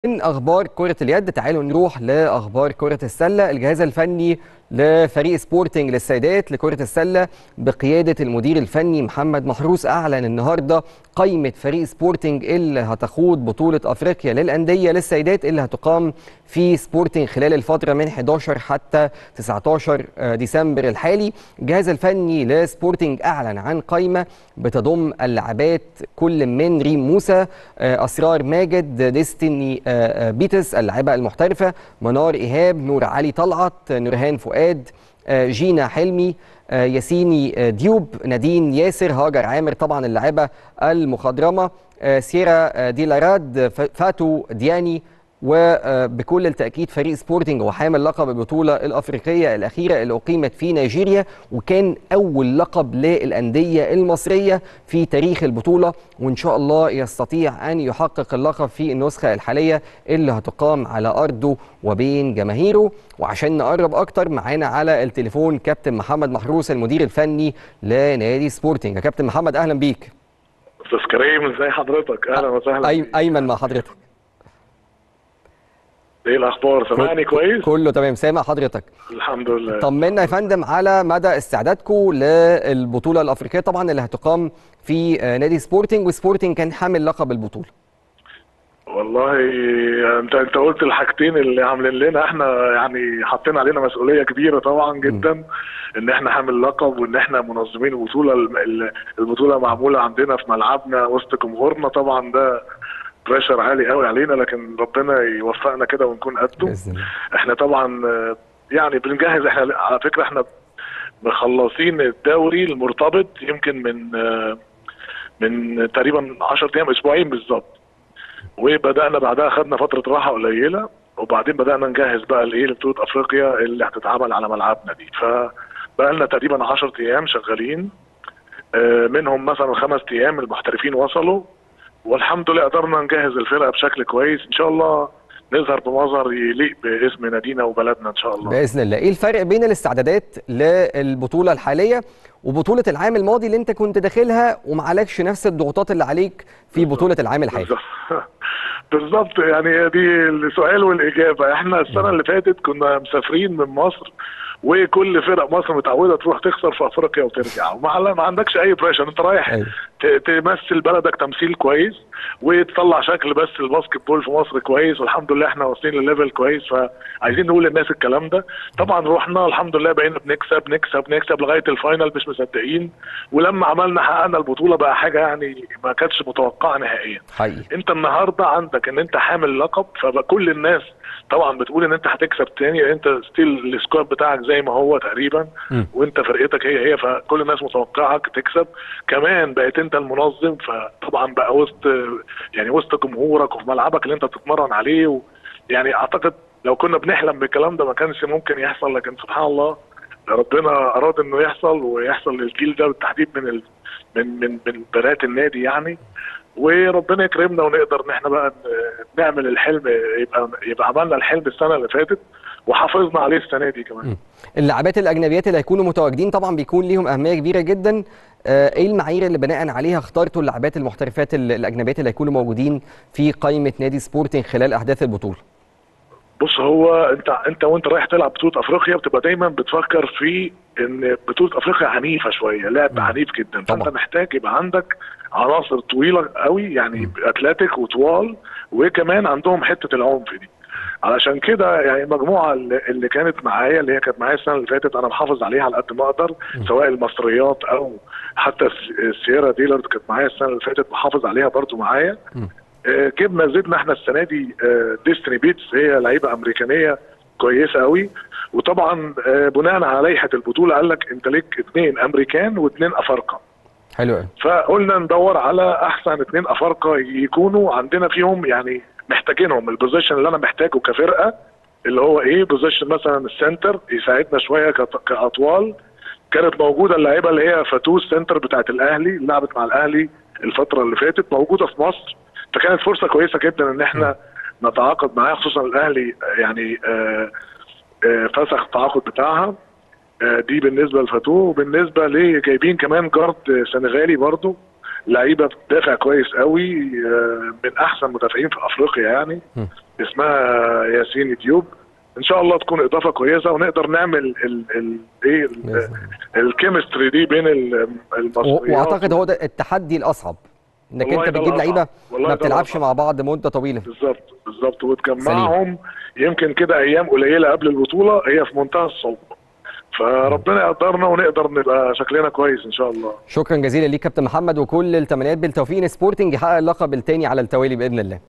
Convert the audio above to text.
من اخبار كره اليد تعالوا نروح لاخبار كره السله الجهاز الفني لفريق سبورتنج للسيدات لكره السله بقياده المدير الفني محمد محروس اعلن النهارده قائمه فريق سبورتنج اللي هتخوض بطوله افريقيا للانديه للسيدات اللي هتقام في سبورتنج خلال الفتره من 11 حتى 19 ديسمبر الحالي الجهاز الفني لسبورتنج اعلن عن قائمه بتضم اللاعبات كل من ريم موسى اسرار ماجد ديستني بيتس اللاعبه المحترفه منار ايهاب نور علي طلعت نورهان فؤاد جينا حلمي ياسيني ديوب نادين ياسر هاجر عامر طبعا اللاعبه المخضرمه سيرا ديلاراد فاتو دياني وبكل التأكيد فريق سبورتنج هو حامل لقب البطولة الأفريقية الأخيرة اللي أقيمت في نيجيريا وكان أول لقب للأندية المصرية في تاريخ البطولة وإن شاء الله يستطيع أن يحقق اللقب في النسخة الحالية اللي هتقام على أرضه وبين جماهيره وعشان نقرب أكتر معانا على التليفون كابتن محمد محروس المدير الفني لنادي سبورتنج يا كابتن محمد أهلا بيك أستاذ كريم ازي حضرتك أهلا وسهلا أي... أيمن مع حضرتك ايه الاخبار سامعني كويس كله تمام سامع حضرتك الحمد لله طمنا يا فندم على مدى استعدادكم للبطوله الافريقيه طبعا اللي هتقام في نادي سبورتنج وسبورتنج كان حامل لقب البطوله والله انت انت قلت الحاجتين اللي عاملين لنا احنا يعني حاطين علينا مسؤوليه كبيره طبعا جدا م. ان احنا حامل لقب وان احنا منظمين البطوله البطوله معموله عندنا في ملعبنا وسط جمهورنا طبعا ده بريشر عالي قوي علينا لكن ربنا يوفقنا كده ونكون قده احنا طبعا يعني بنجهز احنا على فكره احنا مخلصين الدوري المرتبط يمكن من من تقريبا 10 ايام اسبوعين بالظبط وبدانا بعدها خدنا فتره راحه قليله وبعدين بدانا نجهز بقى الايه لبطوله افريقيا اللي هتتعمل على ملعبنا دي فبقى لنا تقريبا 10 ايام شغالين منهم مثلا خمس ايام المحترفين وصلوا والحمد لله قدرنا نجهز الفرقه بشكل كويس ان شاء الله نظهر بمظهر يليق باسم نادينا وبلدنا ان شاء الله باذن الله ايه الفرق بين الاستعدادات للبطوله الحاليه وبطوله العام الماضي اللي انت كنت داخلها ومعلكش نفس الضغوطات اللي عليك في بطوله العام الحالي بالظبط يعني دي السؤال والاجابه احنا السنه اللي فاتت كنا مسافرين من مصر وكل فرق مصر متعوده تروح تخسر في افريقيا وترجع وما ما عندكش اي بريشر انت رايح أيوه. تمثل بلدك تمثيل كويس وتطلع شكل بس الباسكت بول في مصر كويس والحمد لله احنا واصلين لليفل كويس فعايزين نقول للناس الكلام ده طبعا رحنا الحمد لله بقينا بنكسب نكسب نكسب لغايه الفاينل مش مصدقين ولما عملنا حققنا البطوله بقى حاجه يعني ما كانتش متوقعه نهائيا حقيقي. انت النهارده عندك ان انت حامل لقب فكل الناس طبعا بتقول ان انت هتكسب تاني انت ستيل السكواد بتاعك زي ما هو تقريبا م. وانت فرقتك هي هي فكل الناس متوقعك تكسب كمان بقيت انت المنظم فطبعا بقى وسط يعني وسط جمهورك وفي ملعبك اللي انت بتتمرن عليه و يعني اعتقد لو كنا بنحلم بالكلام ده ما كانش ممكن يحصل لكن سبحان الله ربنا اراد انه يحصل ويحصل للجيل ده بالتحديد من ال... من من من بنات النادي يعني وربنا يكرمنا ونقدر ان احنا بقى نعمل الحلم يبقى يبقى عملنا الحلم السنه اللي فاتت وحافظنا عليه السنه دي كمان. اللاعبات الاجنبيات اللي هيكونوا متواجدين طبعا بيكون ليهم اهميه كبيره جدا ايه المعايير اللي بناء عليها اخترتوا اللاعبات المحترفات الاجنبيات اللي هيكونوا موجودين في قائمه نادي سبورتنج خلال احداث البطوله؟ بص هو انت انت وانت رايح تلعب بطوله افريقيا بتبقى دايما بتفكر في ان بطوله افريقيا عنيفه شويه لعب عنيف جدا فانت محتاج يبقى عندك عناصر طويله قوي يعني اتلتيك وطوال وكمان عندهم حته العنف دي علشان كده يعني المجموعه اللي كانت معايا اللي هي كانت معايا السنه اللي فاتت انا محافظ عليها على قد ما اقدر سواء المصريات او حتى السيارة ديلر كانت معايا السنه اللي فاتت محافظ عليها برضو معايا آه جبنا زدنا احنا السنه دي آه ديستني بيتس هي لعيبه امريكانيه كويسه قوي وطبعا آه بناء على لائحه البطوله قال لك انت ليك اثنين امريكان واثنين افارقه حلو فقلنا ندور على احسن اثنين افارقه يكونوا عندنا فيهم يعني محتاجينهم البوزيشن اللي انا محتاجه كفرقه اللي هو ايه بوزيشن مثلا السنتر يساعدنا شويه كاطوال كانت موجوده اللعيبه اللي هي فاتوس سنتر بتاعت الاهلي اللي لعبت مع الاهلي الفتره اللي فاتت موجوده في مصر فكانت فرصه كويسه جدا ان احنا نتعاقد معاها خصوصا الاهلي يعني آآ آآ فسخ التعاقد بتاعها دي بالنسبه لفاتو وبالنسبه لجايبين كمان جارد سنغالي برضو لعيبه بتدافع كويس قوي آه، من احسن مدافعين في افريقيا يعني م. اسمها ياسين ديوب ان شاء الله تكون اضافه كويسه ونقدر نعمل ال ال ايه ال- بإذن الله. الكيمستري دي بين ال- و- المصريات واعتقد هو ده التحدي الاصعب انك والله انت ده بتجيب الأصعب. لعيبه والله ما ده بتلعبش الأصعب. مع بعض مده طويله بالظبط بالظبط وتجمعهم يمكن كده ايام قليله قبل البطوله هي في منتهى الصعوبه فربنا يقدرنا ونقدر نبقى شكلنا كويس ان شاء الله شكرا جزيلا ليك كابتن محمد وكل التمنيات بالتوفيق ان سبورتنج يحقق اللقب الثاني على التوالي باذن الله